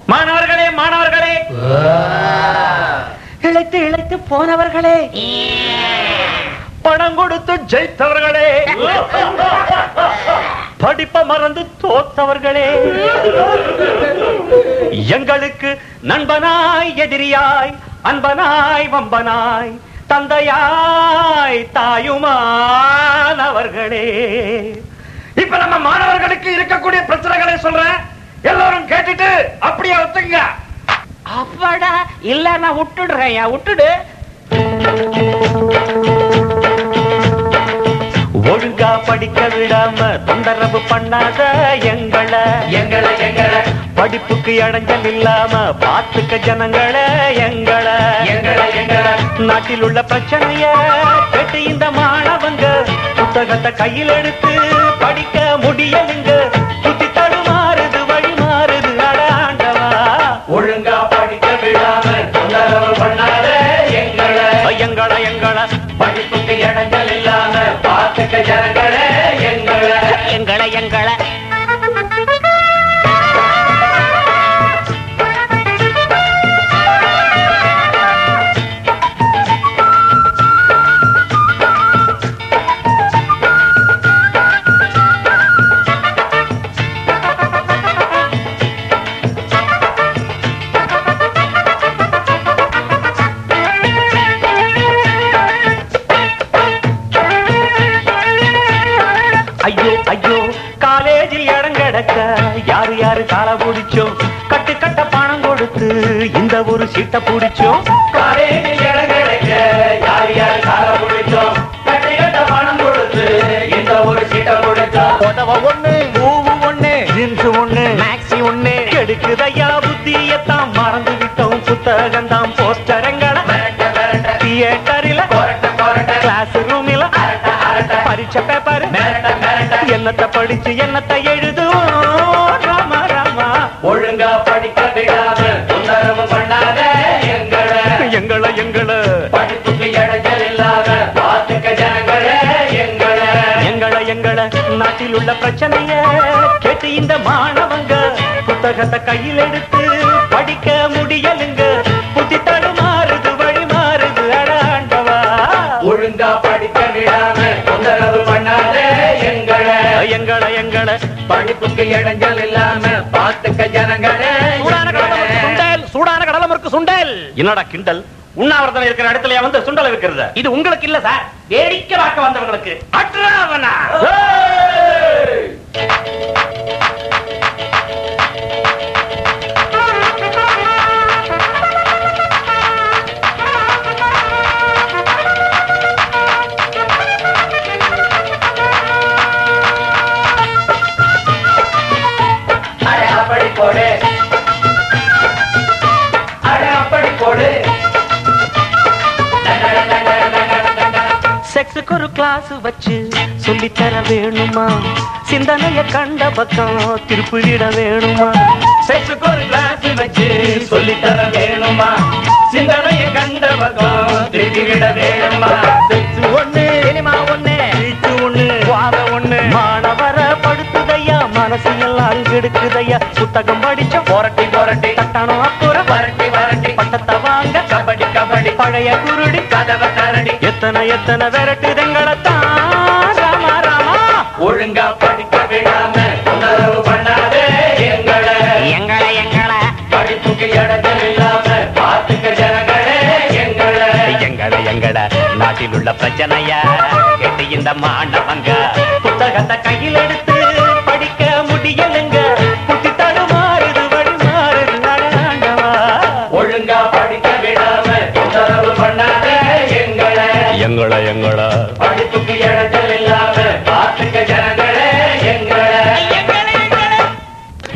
மாணவர்களே மாணவர்களே இழைத்து இழைத்து போனவர்களே பணம் கொடுத்து ஜெயித்தவர்களே படிப்ப மறந்து தோத்தவர்களே எங்களுக்கு நண்பனாய் எதிரியாய் அன்பனாய் வம்பனாய் தந்தையாய் தாயுமானவர்களே இப்ப நம்ம மாணவர்களுக்கு இருக்கக்கூடிய பிரச்சனைகளை சொல்றேன் எல்லாரும் கேட்டுட்டு அப்படியே ஒத்துங்க அப்பாடா இல்ல நான் விட்டுடுறேன் விட்டுடு ஒழுங்கா படிக்க விடாம தொந்தரவு பண்ணாத எங்களை எங்களை எங்களை படிப்புக்கு இடைஞ்சல் இல்லாம பாத்துக்க ஜனங்களை எங்களை எங்களை எங்களை நாட்டில் உள்ள பிரச்சனைய கேட்டு இந்த மாணவங்க புத்தகத்தை கையில் எடுத்து படிக்க முடியலுங்க புத்தி தடுமாறுது வழி மாறுது அடாண்டவா ஒழுங்கா படிக்க விடாம தொந்தரவு பண்ணாத எங்களை எங்களை எங்களை படிப்புக்கு இடைஞ்சல் இல்லாம பார்த்துக்க ஜனங்களே எங்களை எங்களை எங்களை ஐயோ ஐயோ காலேஜில் இடம் கிடக்க யாரு யாரு கால பிடிச்சோம் கட்டு கட்ட பணம் கொடுத்து இந்த ஒரு சீட்டை பிடிச்சோம் காலையில் இடம் கிடைக்க யார் யார் கால பிடிச்சோம் கட்டி கட்ட பணம் கொடுத்து இந்த ஒரு சீட்டை கொடுத்தோம் உதவ ஒண்ணு பூவு ஒண்ணு ஜின்ஸ் ஒண்ணு மேக்ஸி ஒண்ணு கெடுக்குதையா புத்தியத்தான் மறந்து விட்டோம் புத்தகம் தான் போஸ்டரங்கள மிரட்ட மிரட்ட தியேட்டரில கொரட்ட கொரட்ட கிளாஸ் ரூமில அரட்ட அரட்ட பரீட்சை பேப்பர் மிரட்ட மிரட்ட என்னத்தை படிச்சு என்னத்தை எழுதுவோம் ராமா ராமா ஒழுங்கா படிக்க விடாம தொந்தரவு பண்ணாத எங்களை எங்களை எங்களை படிப்புக்கு இடைஞ்சல் இல்லாம பார்த்துக்க ஜனங்களே எங்களை எங்களை எங்களை நாட்டில் உள்ள பிரச்சனைய கேட்டு இந்த மாணவங்க புத்தகத்தை கையில் எடுத்து படிக்க முடியலுங்க புத்தி தடுமாறுது வழி மாறுது அடாண்டவா ஒழுங்கா படிக்க விடாம தொந்தரவு பண்ணாத எங்களை எங்களை எங்களை படிப்புக்கு இடைஞ்சல் இல்லாம பார்த்துக்க ஜனங்களே சூடான கடலை முறுக்கு சுண்டல் சூடான கடலை முறுக்கு சுண்டல் என்னடா கிண்டல் உண்ணாவிரதம் இருக்கிற இடத்துல வந்து சுண்டல் இருக்கிறது இது உங்களுக்கு இல்ல சார் வேடிக்கை பார்க்க வந்தவங்களுக்கு அட்ராவனா அட அப்படி போடு அட அப்படி போடு டண்டட டண்டட டண்டட டண்டட. செக்ஸுக்கு ஒரு கிளாஸ் வச்சு சொல்லித்தர வேணுமா சிந்தனைய கண்ட பக்கம் திருப்பிட வேணுமா செக்ஸுக்கு ஒரு கிளாஸ் வச்சு சொல்லித்தர வேணுமா சிந்தனையை கண்ட பக்கம் திருப்பி விட வேணுமா செக்ஸ் ஒண்ணு சினிமா ஒண்ணு வீட்டு ஒண்ணு வாத ஒண்ணு மாணவர படுத்துதையா மனசு எல்லாம் கெடுக்குதையா புத்தகம் படிச்ச புரட்டி புரட்டி தட்டானோ அப்புறம் வரட்டி வரட்டி பட்டத்தை வாங்க கபடி கபடி பழைய குருடி கதவை தரடி எத்தனை எத்தனை விரட்டுதங்களைத்தான் ராமா ராமா ஒழுங்கா படிக்க விடாம தொந்தரவு பண்ணாதே எங்களை எங்களை எங்களை படிப்புக்கு இடத்தில் இல்லாம பார்த்துக்க ஜனங்களே எங்களை எங்கட எங்கட நாட்டில் உள்ள பிரச்சனைய கேட்டு இந்த மாணவங்க புத்தகத்தை கையில் எடுத்து படிக்க முடியலுங்க புத்தி தடுமாறுது வழி மாறுது அடாண்டவா ஒழுங்கா படிக்க விடாம தொந்தரவு பண்ணாதே எங்களை எங்கள எங்கள படிப்புக்கு இடத்தில்